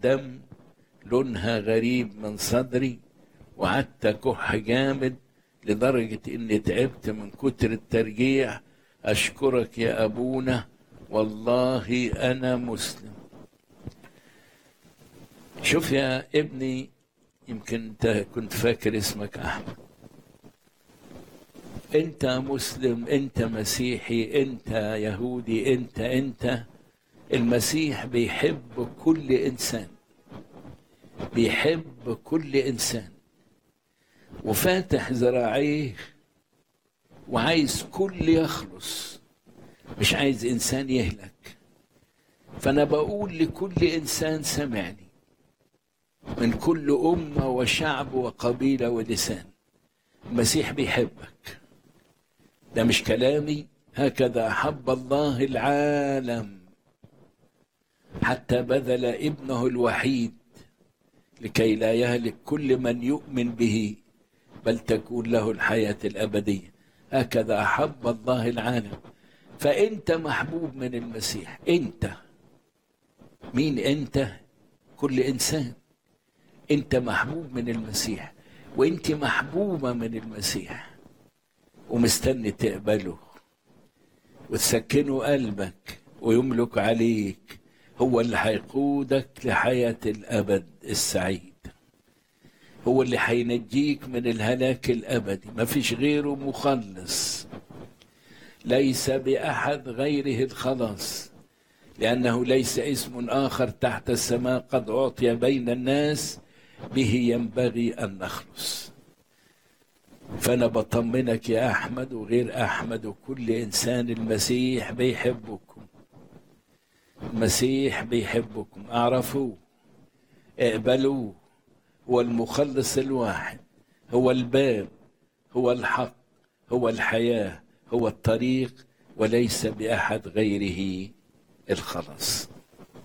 الدم لونها غريب من صدري وقعدت أكح جامد لدرجة إني تعبت من كتر الترجيع أشكرك يا أبونا والله أنا مسلم شوف يا ابني يمكن انت كنت فاكر اسمك احمد انت مسلم انت مسيحي انت يهودي انت انت المسيح بيحب كل انسان بيحب كل انسان وفاتح ذراعيه وعايز كل يخلص مش عايز انسان يهلك فانا بقول لكل انسان سمعني من كل أمة وشعب وقبيلة ولسان المسيح بيحبك ده مش كلامي هكذا أحب الله العالم حتى بذل ابنه الوحيد لكي لا يهلك كل من يؤمن به بل تكون له الحياة الأبدية هكذا أحب الله العالم فأنت محبوب من المسيح أنت مين أنت كل إنسان انت محبوب من المسيح وانت محبوبه من المسيح ومستني تقبله وتسكنه قلبك ويملك عليك هو اللي هيقودك لحياه الابد السعيد هو اللي هينجيك من الهلاك الابدي ما فيش غيره مخلص ليس باحد غيره الخلاص لانه ليس اسم اخر تحت السماء قد اعطي بين الناس به ينبغي ان نخلص فانا بطمنك يا احمد وغير احمد وكل انسان المسيح بيحبكم المسيح بيحبكم اعرفوه اقبلوه هو المخلص الواحد هو الباب هو الحق هو الحياه هو الطريق وليس باحد غيره الخلاص